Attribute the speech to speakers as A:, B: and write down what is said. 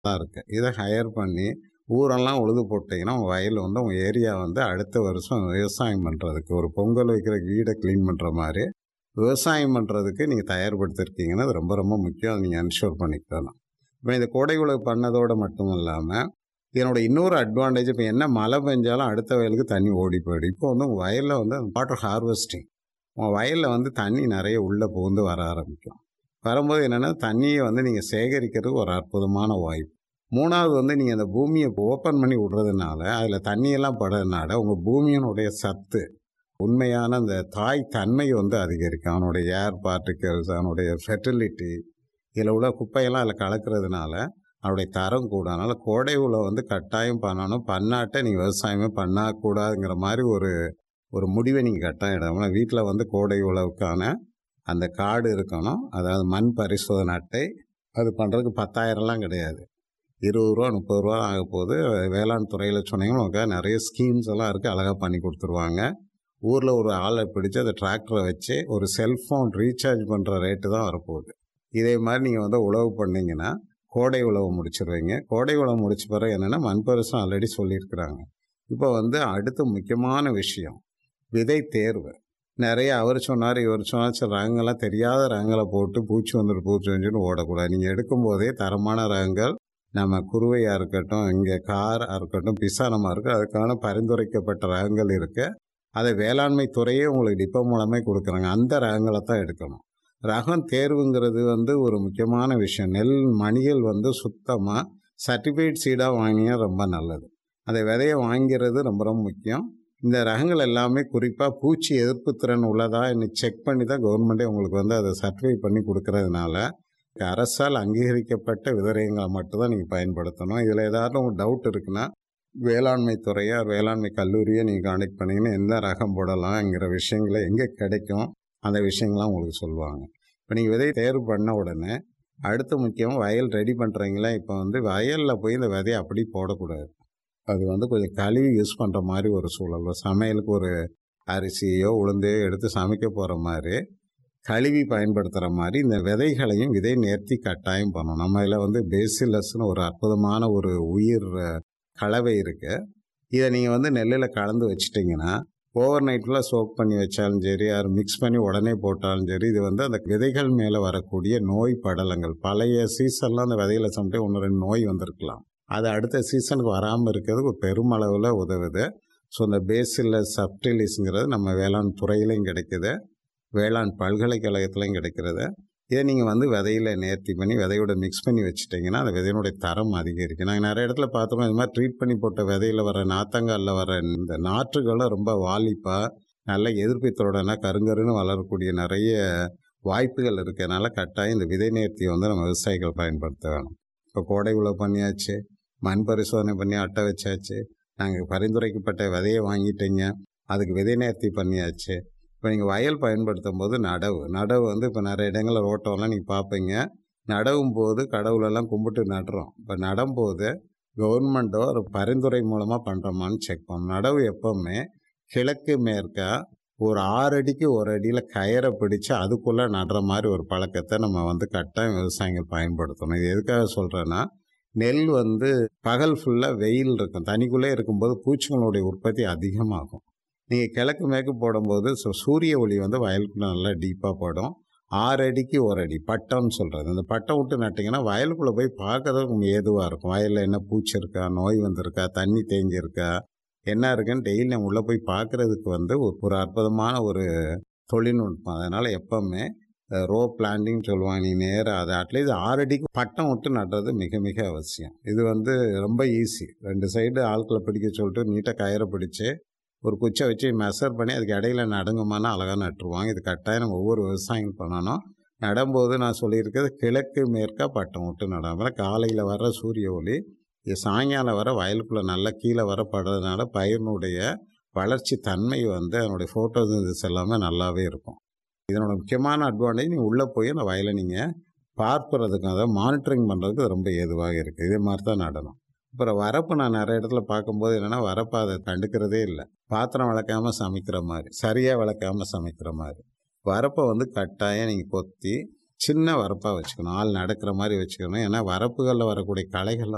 A: தான் இருக்குது இதை ஹையர் பண்ணி ஊரெல்லாம் உழுது போட்டிங்கன்னா உங்கள் வயல் வந்து உங்கள் ஏரியா வந்து அடுத்த வருஷம் விவசாயம் பண்ணுறதுக்கு ஒரு பொங்கல் வைக்கிற வீடை க்ளீன் பண்ணுற மாதிரி விவசாயம் பண்ணுறதுக்கு நீங்கள் தயார்படுத்திருக்கீங்கன்னா அது ரொம்ப ரொம்ப முக்கியம் அதை நீங்கள் என்ஷூர் பண்ணிக்கலாம் இப்போ இந்த கோடை உழவு பண்ணதோடு மட்டும் இல்லாமல் இதனோட இன்னொரு அட்வான்டேஜ் இப்போ என்ன மழை பெஞ்சாலும் அடுத்த வயலுக்கு தண்ணி ஓடி போயிடும் இப்போ வந்து உங்கள் வயலில் வந்து வாட்டர் ஹார்வெஸ்டிங் உங்கள் வயலில் வந்து தண்ணி நிறைய உள்ளே புகுந்து வர ஆரம்பிக்கும் வரும்போது என்னென்னா தண்ணியை வந்து நீங்கள் சேகரிக்கிறதுக்கு ஒரு அற்புதமான வாய்ப்பு மூணாவது வந்து நீங்கள் அந்த பூமியை ஓப்பன் பண்ணி விடுறதுனால அதில் தண்ணியெல்லாம் படுறதுனால உங்கள் பூமியினுடைய சத்து உண்மையான அந்த தாய் தன்மையை வந்து அதிகரிக்கும் அவனுடைய ஏர் பார்ட்டிகல்ஸ் அவனுடைய ஃபெர்டிலிட்டி இதில் உள்ள குப்பையெல்லாம் அதில் கலக்கிறதுனால அவனுடைய தரம் கூட அதனால் கோடை உழவு வந்து கட்டாயம் பண்ணணும் பண்ணாட்ட நீங்கள் விவசாயமே பண்ணக்கூடாதுங்கிற மாதிரி ஒரு ஒரு முடிவை நீங்கள் கட்டாயம் எடுக்கணும் வீட்டில் வந்து கோடை உழவுக்கான அந்த கார்டு இருக்கணும் அதாவது மண் பரிசோதனை அட்டை அது பண்ணுறதுக்கு பத்தாயிரம்லாம் கிடையாது இருபது ரூபா முப்பது ரூபா ஆக போது வேளாண் துறையில் சொன்னீங்கன்னா உங்களுக்கு நிறைய ஸ்கீம்ஸ் எல்லாம் இருக்குது அழகாக பண்ணி கொடுத்துருவாங்க ஊரில் ஒரு ஆளை பிடிச்சி அந்த டிராக்டரை வச்சு ஒரு செல்ஃபோன் ரீசார்ஜ் பண்ணுற ரேட்டு தான் வரப்போகுது இதே மாதிரி நீங்கள் வந்து உழவு பண்ணிங்கன்னா கோடை உழவு முடிச்சிருவீங்க கோடை உழவு முடிச்ச பிறகு என்னென்னா மண்பரிசம் ஆல்ரெடி சொல்லியிருக்கிறாங்க இப்போ வந்து அடுத்த முக்கியமான விஷயம் விதை தேர்வு நிறைய அவர் சொன்னார் இவர் சொன்னார் சில ரகங்கள்லாம் தெரியாத ரகங்களை போட்டு பூச்சி வந்துட்டு பூச்சி வந்துட்டு ஓடக்கூடாது நீங்கள் எடுக்கும்போதே தரமான ரகங்கள் நம்ம குருவையாக இருக்கட்டும் இங்கே காராக இருக்கட்டும் பிசானமாக இருக்குது அதுக்கான பரிந்துரைக்கப்பட்ட ரகங்கள் இருக்குது அதை வேளாண்மை துறையே உங்களுக்கு டிப்போ மூலமே கொடுக்குறாங்க அந்த ரகங்களை தான் எடுக்கணும் ரகம் தேர்வுங்கிறது வந்து ஒரு முக்கியமான விஷயம் நெல் மணிகள் வந்து சுத்தமாக சர்டிஃபைட் சீடாக வாங்கினா ரொம்ப நல்லது அந்த விதையை வாங்கிறது ரொம்ப ரொம்ப முக்கியம் இந்த ரகங்கள் எல்லாமே குறிப்பாக பூச்சி எதிர்ப்பு திறன் உள்ளதா இன்னைக்கு செக் பண்ணி தான் கவர்மெண்ட்டே உங்களுக்கு வந்து அதை சர்டிஃபை பண்ணி கொடுக்கறதுனால அரசால் அங்கீகரிக்கப்பட்ட விதரங்களை மட்டும்தான் நீங்கள் பயன்படுத்தணும் இதில் ஏதாவது உங்களுக்கு டவுட் இருக்குன்னா வேளாண்மை துறையை வேளாண்மை கல்லூரியை நீங்கள் காண்டக்ட் பண்ணிங்கன்னா எந்த ரகம் போடலாம்ங்கிற விஷயங்களை எங்கே கிடைக்கும் அந்த விஷயங்கள்லாம் உங்களுக்கு சொல்லுவாங்க இப்போ நீங்கள் விதை தேர்வு பண்ண உடனே அடுத்து முக்கியமாக வயல் ரெடி பண்ணுறீங்களா இப்போ வந்து வயலில் போய் இந்த விதையை அப்படி போடக்கூடாது அது வந்து கொஞ்சம் கழுவி யூஸ் பண்ணுற மாதிரி ஒரு சூழல் சமையலுக்கு ஒரு அரிசியோ உளுந்தையோ எடுத்து சமைக்க போகிற மாதிரி கழுவி பயன்படுத்துகிற மாதிரி இந்த விதைகளையும் விதை நேர்த்தி கட்டாயம் பண்ணணும் நம்ம இதில் வந்து பேசிலஸ்னு ஒரு அற்புதமான ஒரு உயிர் கலவை இருக்குது இதை நீங்கள் வந்து நெல்லில் கலந்து வச்சிட்டிங்கன்னா ஓவர் நைட்டில் சோக் பண்ணி வச்சாலும் சரி அது மிக்ஸ் பண்ணி உடனே போட்டாலும் சரி இது வந்து அந்த விதைகள் மேலே வரக்கூடிய நோய் படலங்கள் பழைய சீசன்லாம் அந்த விதைகளை சமைட்டு ஒன்று ரெண்டு நோய் வந்திருக்கலாம் அது அடுத்த சீசனுக்கு வராமல் இருக்கிறதுக்கு பெருமளவில் உதவுது ஸோ இந்த பேசில் சப்டிலிஸ்ங்கிறது நம்ம வேளாண் துறையிலையும் கிடைக்குது வேளாண் பல்கலைக்கழகத்துலையும் கிடைக்கிறது இதை நீங்கள் வந்து விதையில் நேர்த்தி பண்ணி விதையோட மிக்ஸ் பண்ணி வச்சுட்டிங்கன்னா அந்த விதையினுடைய தரம் அதிகரிக்கும் நாங்கள் நிறைய இடத்துல பார்த்தோம் இது மாதிரி ட்ரீட் பண்ணி போட்ட விதையில் வர நாத்தங்காலில் வர இந்த நாற்றுகளும் ரொம்ப வாலிப்பாக நல்ல எதிர்ப்பித்தோடனா கருங்கருன்னு வளரக்கூடிய நிறைய வாய்ப்புகள் இருக்கிறதுனால கட்டாயம் இந்த விதை நேர்த்தியை வந்து நம்ம விவசாயிகள் பயன்படுத்த வேணும் இப்போ கோடை உழவு பண்ணியாச்சு மண் பரிசோதனை பண்ணி அட்டை வச்சாச்சு நாங்கள் பரிந்துரைக்கப்பட்ட விதையை வாங்கிட்டீங்க அதுக்கு விதை நேர்த்தி பண்ணியாச்சு இப்போ நீங்கள் வயல் பயன்படுத்தும் போது நடவு நடவு வந்து இப்போ நிறைய இடங்களில் ரோட்டம்லாம் நீங்கள் பார்ப்பீங்க நடவும் போது கடவுளெல்லாம் கும்பிட்டு நடுறோம் இப்போ நடும்போது கவர்மெண்ட்டோ ஒரு பரிந்துரை மூலமாக பண்ணுறோமான்னு செக் பண்ணணும் நடவு எப்போவுமே கிழக்கு மேற்கா ஒரு ஆறு அடிக்கு ஒரு அடியில் கயரை பிடிச்சி அதுக்குள்ளே நடுற மாதிரி ஒரு பழக்கத்தை நம்ம வந்து கட்டாயம் விவசாயிகள் பயன்படுத்தணும் இது எதுக்காக சொல்கிறேன்னா நெல் வந்து பகல் ஃபுல்லாக வெயில் இருக்கும் தனிக்குள்ளே இருக்கும்போது பூச்சிகளுடைய உற்பத்தி அதிகமாகும் நீங்கள் கிழக்கு மேற்கு போடும்போது சூரிய ஒளி வந்து வயலுக்குள்ளே நல்லா டீப்பாக படும் ஆறு அடிக்கு ஒரு அடி பட்டம்னு சொல்கிறது அந்த பட்டம் விட்டு நட்டிங்கன்னா வயலுக்குள்ளே போய் பார்க்கறதுக்கு ஏதுவாக இருக்கும் வயலில் என்ன பூச்சி இருக்கா நோய் வந்திருக்கா தண்ணி தேங்கி இருக்கா என்ன இருக்குன்னு டெய்லி நம்ம உள்ளே போய் பார்க்குறதுக்கு வந்து ஒரு அற்புதமான ஒரு தொழில்நுட்பம் அதனால் எப்போவுமே ரோ பிளான்டிங் சொல்லுவாங்க நீ நேராக அதை அட்லீஸ்ட் ஆறு அடிக்கு பட்டம் விட்டு நடுறது மிக மிக அவசியம் இது வந்து ரொம்ப ஈஸி ரெண்டு சைடு ஆட்களை பிடிக்க சொல்லிட்டு நீட்டாக கயிறை பிடிச்சி ஒரு குச்சை வச்சு மெஷர் பண்ணி அதுக்கு இடையில நடுங்கமான அழகாக நட்டுருவாங்க இது கட்டாயம் நம்ம ஒவ்வொரு விவசாயம் பண்ணணும் நடும்போது நான் சொல்லியிருக்கிறது கிழக்கு மேற்கா பட்டம் விட்டு நடாமல் காலையில் வர சூரிய ஒளி இது சாயங்காலம் வர வயலுக்குள்ளே நல்லா கீழே வர படுறதுனால பயிரினுடைய வளர்ச்சி தன்மை வந்து அதனுடைய ஃபோட்டோஸ் எல்லாமே நல்லாவே இருக்கும் இதனோட முக்கியமான அட்வான்டேஜ் நீங்கள் உள்ளே போய் அந்த வயலை நீங்கள் பார்ப்பறதுக்கு அதாவது மானிட்டரிங் பண்ணுறதுக்கு ரொம்ப ஏதுவாக இருக்குது இதே மாதிரி தான் நடனம் அப்புறம் வரப்பு நான் நிறைய இடத்துல பார்க்கும்போது என்னென்னா வரப்பை அதை கண்டுக்கிறதே இல்லை பாத்திரம் விளக்காமல் சமைக்கிற மாதிரி சரியாக விளக்காமல் சமைக்கிற மாதிரி வரப்பை வந்து கட்டாயம் நீங்கள் கொத்தி சின்ன வரப்பாக வச்சுக்கணும் ஆள் நடக்கிற மாதிரி வச்சுக்கணும் ஏன்னா வரப்புகளில் வரக்கூடிய களைகள்லாம்